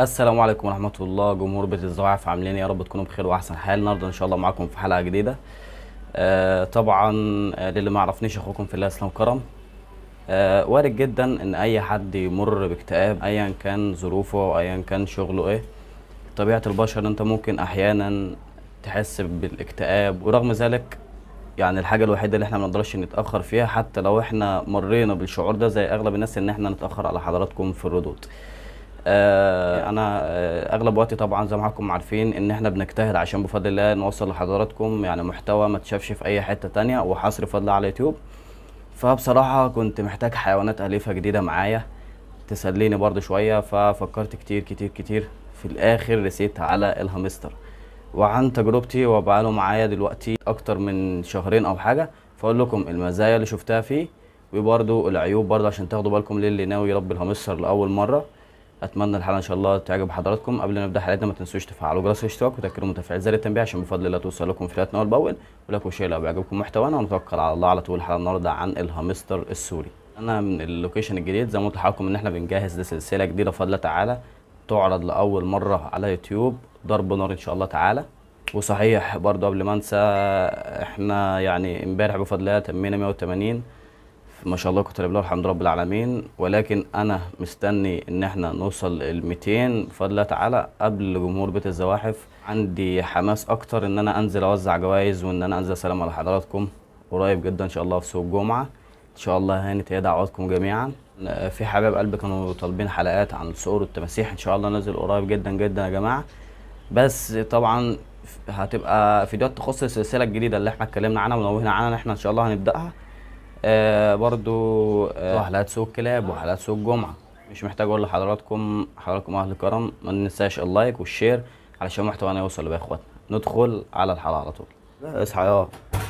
السلام عليكم ورحمة الله جمهور بيت الزواعف عاملين إيه؟ يا رب تكونوا بخير وأحسن حال النهاردة إن شاء الله معاكم في حلقة جديدة آه طبعا آه للي ما يعرفنيش أخوكم في الله إسلام كرم آه وارد جدا إن أي حد يمر باكتئاب أيا كان ظروفه أو أيا كان شغله إيه طبيعة البشر أنت ممكن أحيانا تحس بالاكتئاب ورغم ذلك يعني الحاجة الوحيدة اللي احنا ما نقدرش نتأخر فيها حتى لو احنا مرينا بالشعور ده زي أغلب الناس إن احنا نتأخر على حضراتكم في الردود آه انا آه اغلب وقتي طبعا زي ما حضراتكم عارفين ان احنا بنجتهد عشان بفضل الله نوصل لحضراتكم يعني محتوى ما تشافش في اي حته تانية وحصري بفضل الله على اليوتيوب فبصراحه كنت محتاج حيوانات اليفه جديده معايا تسليني برضه شويه ففكرت كتير كتير كتير في الاخر رسيت على الهامستر وعن تجربتي وبقاله معايا دلوقتي اكتر من شهرين او حاجه فاقول لكم المزايا اللي شفتها فيه وبرضه العيوب برضه عشان تاخدوا بالكم للي ناوي يربي الهامستر لاول مره اتمنى الحلقه ان شاء الله تعجب حضراتكم قبل ما نبدا حلقتنا ما تنسوش تفعلوا جرس الاشتراك وتكرموا تفعيل زر التنبيه عشان بفضل الله توصل لكم فيديوهاتنا اول باول ولكم شير لو بيعجبكم محتوانا ونتوكل على الله على طول الحلقه النهارده عن الهامستر السوري انا من اللوكيشن الجديد زي ما قلت لحضراتكم ان احنا بنجهز لسلسله جديده بفضل الله تعالى تعرض لاول مره على يوتيوب ضرب نار ان شاء الله تعالى وصحيح برضه قبل ما انسى احنا يعني امبارح بفضل الله تمينا 180 ما شاء الله كتر الله الحمد لله رب العالمين ولكن انا مستني ان احنا نوصل ال 200 بفضل الله تعالى قبل جمهور بيت الزواحف عندي حماس اكتر ان انا انزل اوزع جوائز وان انا انزل اسلم على حضراتكم قريب جدا ان شاء الله في سوق الجمعه ان شاء الله هانت هي دعواتكم جميعا في حبايب قلبي كانوا طالبين حلقات عن الصقور والتماسيح ان شاء الله نازل قريب جدا جدا يا جماعه بس طبعا هتبقى فيديوهات تخص السلسله الجديده اللي احنا اتكلمنا عنها ونوهنا عنها ان احنا ان شاء الله هنبداها آه برضو آه حلقات سوق الكلاب وحلقات سوق الجمعة مش محتاج اقول لحضراتكم حضراتكم اهل الكرم ما ننساش اللايك والشير علشان محتوانا يوصل لباقي اخواتنا ندخل على الحلقة على طول اصحى يا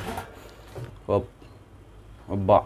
هوب هوبا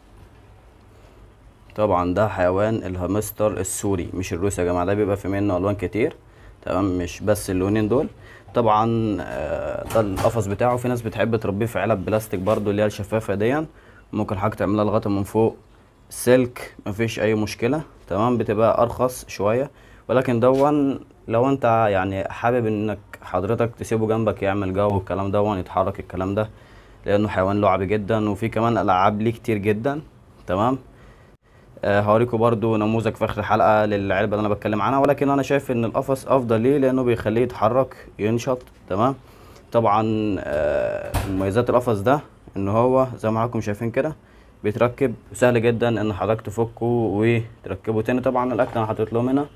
طبعا ده حيوان الهامستر السوري مش الروسي يا جماعة ده بيبقى في منه الوان كتير تمام مش بس اللونين دول طبعا آه ده القفص بتاعه في ناس بتحب تربيه في علب بلاستيك برضو اللي هي الشفافة دي ممكن حضرتك تعملها لغايه من فوق سلك مفيش اي مشكله تمام بتبقى ارخص شويه ولكن دون لو انت يعني حابب انك حضرتك تسيبه جنبك يعمل جو الكلام دون يتحرك الكلام ده لانه حيوان لعبي جدا وفي كمان العاب ليه كتير جدا تمام آه هوريكم برضو نموذج في اخر الحلقه للعلبه اللي انا بتكلم عنها ولكن انا شايف ان القفص افضل ليه لانه بيخليه يتحرك ينشط تمام طبعا آه مميزات القفص ده ان هو زي ما حضراتكم شايفين كده بيتركب سهل جدا ان حضرتك تفكه وتركبه تاني طبعا الاكل انا حاطط لهم هنا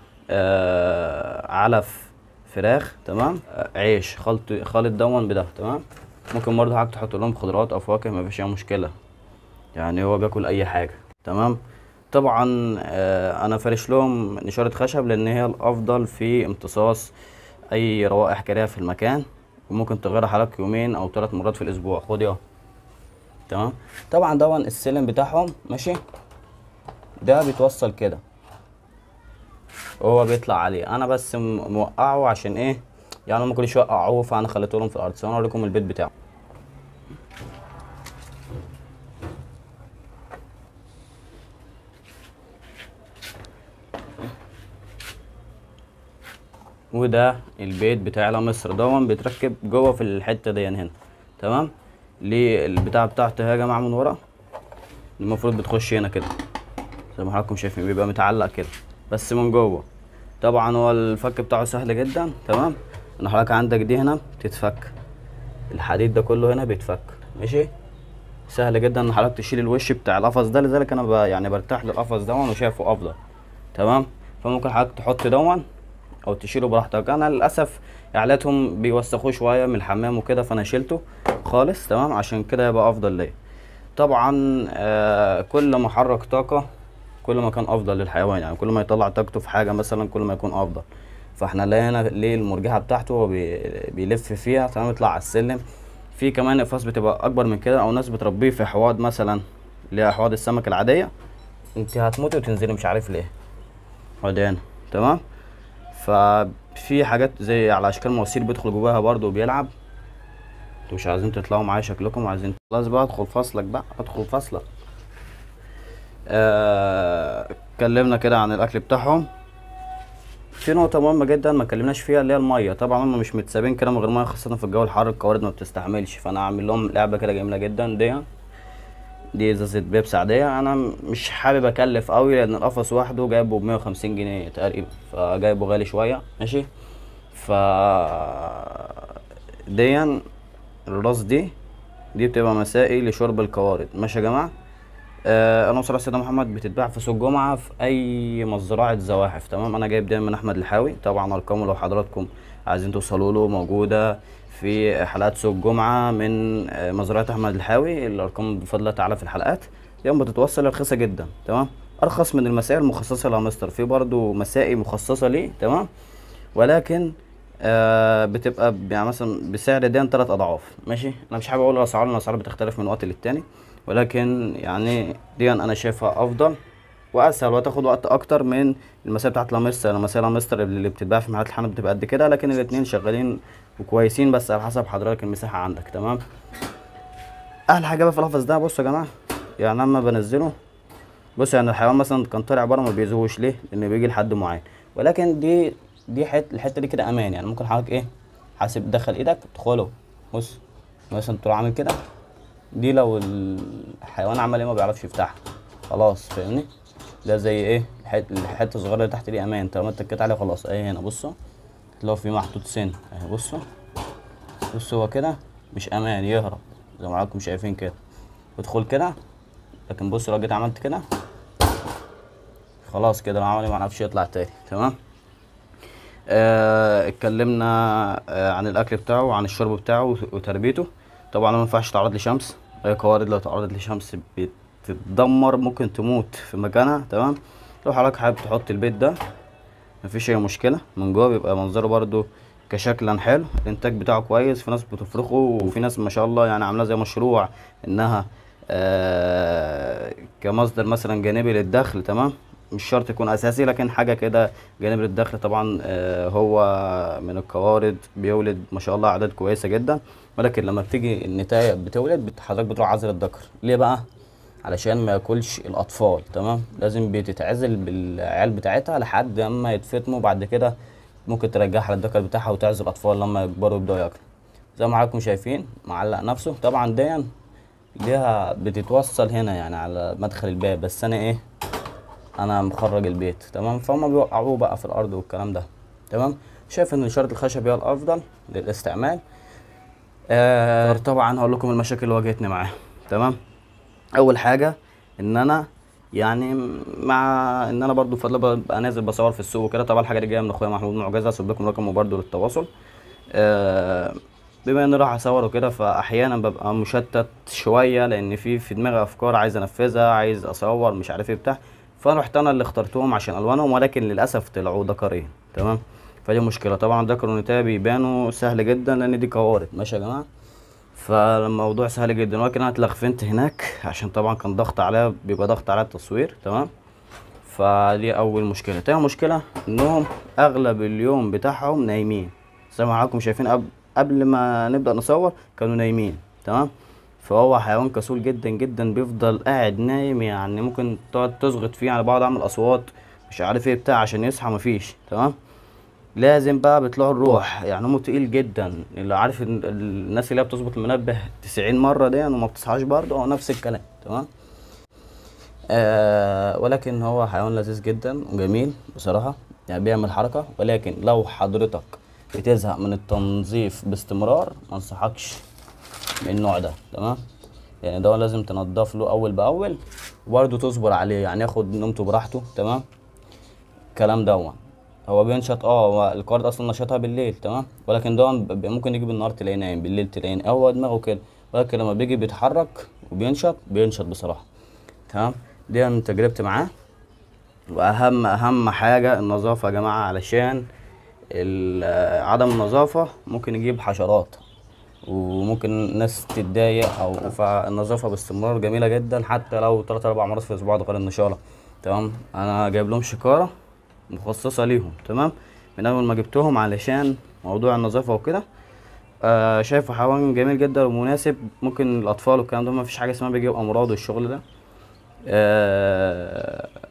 آه علف فراخ تمام آه عيش خلط خالط دون بده تمام ممكن برضه حضرتك تحط لهم خضروات او فواكه مفيش اي مشكله يعني هو بياكل اي حاجه تمام طبعا آه انا فارش لهم نشاره خشب لان هي الافضل في امتصاص اي روائح كريهه في المكان وممكن تغيرها حضرتك يومين او ثلاث مرات في الاسبوع خد يا تمام طبعا دون السلم بتاعهم ماشي ده بيتوصل كده وهو بيطلع عليه انا بس موقعه عشان ايه يعني ممكن شويه يوقعوه فانا خليته لهم في الارض انا اوريكم البيت بتاعه وده البيت بتاع مصر دون بيتركب جوه في الحته دي هنا تمام ليه البتاع بتاعته يا جماعه من ورا المفروض بتخش هنا كده زي ما حضراتكم شايفين بيبقى متعلق كده بس من جوه طبعا هو الفك بتاعه سهل جدا تمام ان حضرتك عندك دي هنا بتتفك الحديد ده كله هنا بيتفك ماشي سهل جدا ان حضرتك تشيل الوش بتاع القفص ده لذلك انا ب... يعني برتاح للقفص دون وشايفه افضل تمام فممكن حضرتك تحط دون او تشيله براحتك انا للاسف اعلاتهم بيوسخوه شويه من الحمام وكده فانا شيلته خالص تمام عشان كده يبقى افضل ليا طبعا آه كل ما حرك طاقه كل ما كان افضل للحيوان يعني كل ما يطلع طاقته في حاجه مثلا كل ما يكون افضل فاحنا لقينا ليه المرجحه بتاعته هو بي بيلف فيها تمام يطلع على السلم في كمان اقفاص بتبقى اكبر من كده او ناس بتربيه في حواض مثلا اللي هي حواض السمك العاديه انت هتموتي وتنزلي مش عارف ليه هنا تمام ففي حاجات زي على اشكال مواسير بيدخل جواها برضه وبيلعب انتوا مش عايزين تطلعوا معايا شكلكم عايزين خلاص بقى ادخل فصلك بقى ادخل فصلك آه، اتكلمنا كده عن الاكل بتاعهم في نقطة مهمة جدا ما اتكلمناش فيها اللي هي المية طبعا هم مش متسابين كده من غير مية خاصة في الجو الحار القوارض ما بتستحملش فانا هعمل لهم لعبة كده جميلة جدا دي دي ازازة بيبس عادية انا مش حابب اكلف قوي لان القفص وحده جايبه ب 150 جنيه تقريبا فجايبه غالي شوية ماشي ف ديا الراس دي دي بتبقى مسائي لشرب القوارض ماشي يا جماعة آه انا بصراحه سيدنا محمد بتتباع في سوق جمعه في اي مزرعه زواحف تمام انا جايب دايما من احمد الحاوي طبعا ارقامه لو حضراتكم عايزين توصلوا له موجوده في حلقات سوق جمعه من آه مزرعه احمد الحاوي الارقام بفضل الله تعالى في الحلقات يوم بتتوصل رخيصه جدا تمام ارخص من المسائل المخصصه للهامستر في برضو مسائي مخصصه ليه تمام ولكن آه بتبقى ب- يعني مثلا بسعر دين ثلاث اضعاف ماشي انا مش حابب اقول الاسعار لان الاسعار بتختلف من وقت للتاني ولكن يعني دي انا شايفها افضل واسهل وتاخد وقت اكتر من المسائل بتاعت لامستر المسائل لامستر اللي بتتباع في محلات الحمام بتبقى قد كده لكن الاتنين شغالين وكويسين بس على حسب حضرتك المساحه عندك تمام احلى حاجه بقى في القفص ده بصوا يا جماعه يعني اما بنزله بص يعني الحيوان مثلا كان طالع بره ما بيزهوش ليه لان بيجي لحد معين ولكن دي دي حت الحته دي كده امان يعني ممكن حضرتك ايه حاسب دخل ايدك تدخله بص مثلا تروح عامل كده دي لو الحيوان عمل ايه ما بيعرفش يفتحها خلاص فاهمني ده زي ايه الحت- الحته الصغيره اللي تحت دي امان طالما انت اتكيت عليها خلاص اهي هنا بصوا تلاقوا في محطوط سن اهي بصوا بصوا هو كده مش امان يهرب زي ما حضراتكم شايفين كده ادخل كده لكن بص لو جيت عملت كده خلاص كده لو عمل إيه ما عرفش يطلع تاني تمام آه، اتكلمنا آه، عن الاكل بتاعه وعن الشرب بتاعه وت- وتربيته طبعا ما ينفعش تعرض لشمس اي قوارض لو تعرضت لشمس بتتدمر ممكن تموت في مكانها تمام لو حضرتك حابب تحط البيت ده مفيش اي مشكله من جوه بيبقى منظره برضو كشكلا حلو الانتاج بتاعه كويس في ناس بتفرخه وفي ناس ما شاء الله يعني عاملاه زي مشروع انها آه كمصدر مثلا جانبي للدخل تمام مش شرط يكون اساسي لكن حاجه كده جانب للدخل طبعا آه هو من القوارض بيولد ما شاء الله اعداد كويسه جدا ولكن لما بتيجي النتايه بتولد بت- حضرتك بتروح عازل الذكر ليه بقى علشان ما ياكلش الاطفال تمام لازم بتتعزل بالعيال بتاعتها لحد اما يتفتموا بعد كده ممكن ترجعها للذكر بتاعها وتعزل الاطفال لما يكبروا يبداوا ياكلوا زي ما حضراتكم شايفين معلق نفسه طبعا دي ليها بتتوصل هنا يعني على مدخل الباب بس انا ايه انا مخرج البيت تمام فهم بيوقعوه بقى في الارض والكلام ده تمام شايف ان الشرط الخشبي هو الافضل للاستعمال آه طبعا هقول لكم المشاكل اللي واجهتني معاه تمام اول حاجه ان انا يعني مع ان انا برضو فضل ببقى نازل بصور في السوق وكده طبعا الحاجه دي جايه من اخويا محمود معجزه هسيب لكم رقمه برضو للتواصل آه بما اني راح اصور وكده فاحيانا ببقى مشتت شويه لان في في دماغي افكار عايز انفذها عايز اصور مش عارف ايه بتاع فرحت انا اللي اخترتهم عشان الوانهم ولكن للاسف طلعوا ذكرين تمام فدي مشكله طبعا الذكر والنتايه بيبانوا سهل جدا لان دي قوارض ماشي يا جماعه فالموضوع سهل جدا ولكن انا اتلخفنت هناك عشان طبعا كان ضغط عليا بيبقى ضغط على التصوير تمام فدي اول مشكله تاني مشكله انهم اغلب اليوم بتاعهم نايمين زي ما حضراتكم شايفين قبل قبل ما نبدا نصور كانوا نايمين تمام فهو حيوان كسول جدا جدا بيفضل قاعد نايم يعني ممكن تقعد تزغط فيه يعني بقعد اعمل اصوات مش عارف ايه بتاع عشان يصحى مفيش تمام لازم بقى بيطلعوا الروح يعني نومه تقيل جدا اللي عارف إن الناس اللي هي بتظبط المنبه 90 مره دي وما بتصحاش برضه هو نفس الكلام تمام آه ولكن هو حيوان لذيذ جدا وجميل بصراحة يعني بيعمل حركة ولكن لو حضرتك بتزهق من التنظيف باستمرار ما انصحكش من النوع ده تمام يعني ده لازم تنضف له اول باول وبرضه تصبر عليه يعني ياخد نومته براحته تمام الكلام دون هو بينشط اه هو القارد اصلا نشاطها بالليل تمام ولكن ده ممكن يجي بالنهار تلاقيه نايم بالليل تلاقيه نايم. هو دماغه كده ولكن لما بيجي بيتحرك وبينشط بينشط بصراحه تمام دي من تجربتي معاه واهم اهم حاجه النظافه يا جماعه علشان ال- عدم النظافه ممكن يجيب حشرات وممكن ناس تتضايق او فالنظافه باستمرار جميله جدا حتى لو تلات اربع مرات في الاسبوع ده غير النشاره تمام انا جايب لهم شكاره مخصصه ليهم تمام من اول ما جبتهم علشان موضوع النظافه وكده آه شايفه حيوان جميل جدا ومناسب ممكن الاطفال والكلام ده ما فيش حاجه اسمها بيجيب امراض والشغل ده آه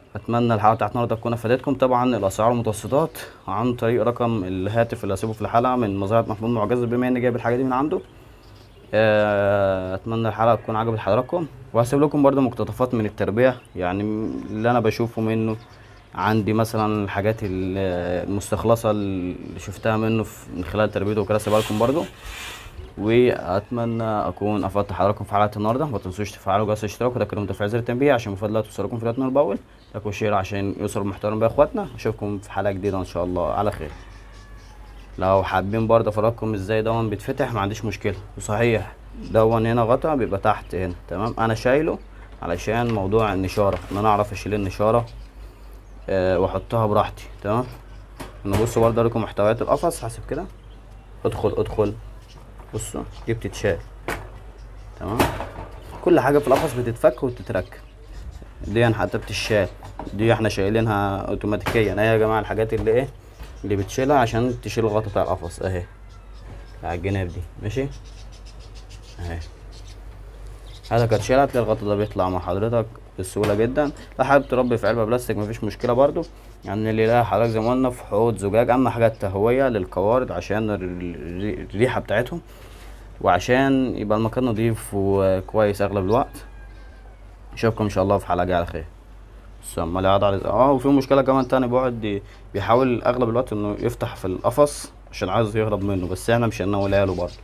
اتمنى الحلقه بتاعت النهارده تكون افادتكم طبعا الاسعار المتوسطات عن طريق رقم الهاتف اللي هسيبه في الحلقه من مزرعه محمود معجز بما اني جايب الحاجه دي من عنده آه، اتمنى الحلقه تكون عجبت حضراتكم وهسيب لكم برضو مقتطفات من التربيه يعني اللي انا بشوفه منه عندي مثلا الحاجات ال- المستخلصه اللي شفتها منه في- من خلال تربيته وكده سيبها لكم برضو واتمنى اكون افدت حضراتكم في حلقه النهارده ما تنسوش تفعلوا جرس الاشتراك وتاكدوا تفعيل زر التنبيه عشان المفاضلات توصلكم فيديوهاتنا باول لايك وشير عشان يوصل المحتوى بقى اخواتنا اشوفكم في حلقه جديده ان شاء الله على خير لو حابين برضه افرجكم ازاي دون بيتفتح ما عنديش مشكله وصحيح دون هنا غطا بيبقى تحت هنا تمام انا شايله علشان موضوع النشاره ان انا اعرف اشيل النشاره أه واحطها براحتي تمام نبص برضه لكم محتويات القفص حاسب كده ادخل ادخل بصوا دي بتتشال تمام كل حاجه في القفص بتتفك وتتركب دي حتى بتشال دي احنا شايلينها اوتوماتيكيا اهي يا جماعه الحاجات اللي ايه اللي بتشيلها عشان تشيل الغطا بتاع القفص اهي على الجناب دي ماشي اهي هذا كانت شيلها هتلاقي الغطا ده بيطلع مع حضرتك بسهوله جدا لو حابب تربي في علبه بلاستيك مفيش مشكله برضو يعني اللي لا حضرتك زي ما قلنا في حوض زجاج اهم حاجه التهويه للقوارض عشان الري- الريحه بتاعتهم وعشان يبقى المكان نضيف وكويس اغلب الوقت اشوفكم ان شاء الله في حلقه جايه على خير السلام عليكم على اه وفي مشكله كمان تاني بيقعد ي- بيحاول اغلب الوقت انه يفتح في القفص عشان عايز يهرب منه بس احنا مش هنقولها له برضه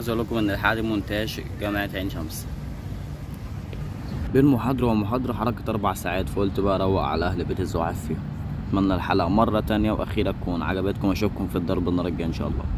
عاوز اقول لكم ان الحلقه دي مونتاج جامعه عين شمس بين محاضرة ومحاضرة حركة أربع ساعات فقلت بقى أروق على أهل بيت الزعاف فيهم أتمنى الحلقة مرة تانية وأخيرة تكون عجبتكم وأشوفكم في الضرب النار الجاي إن شاء الله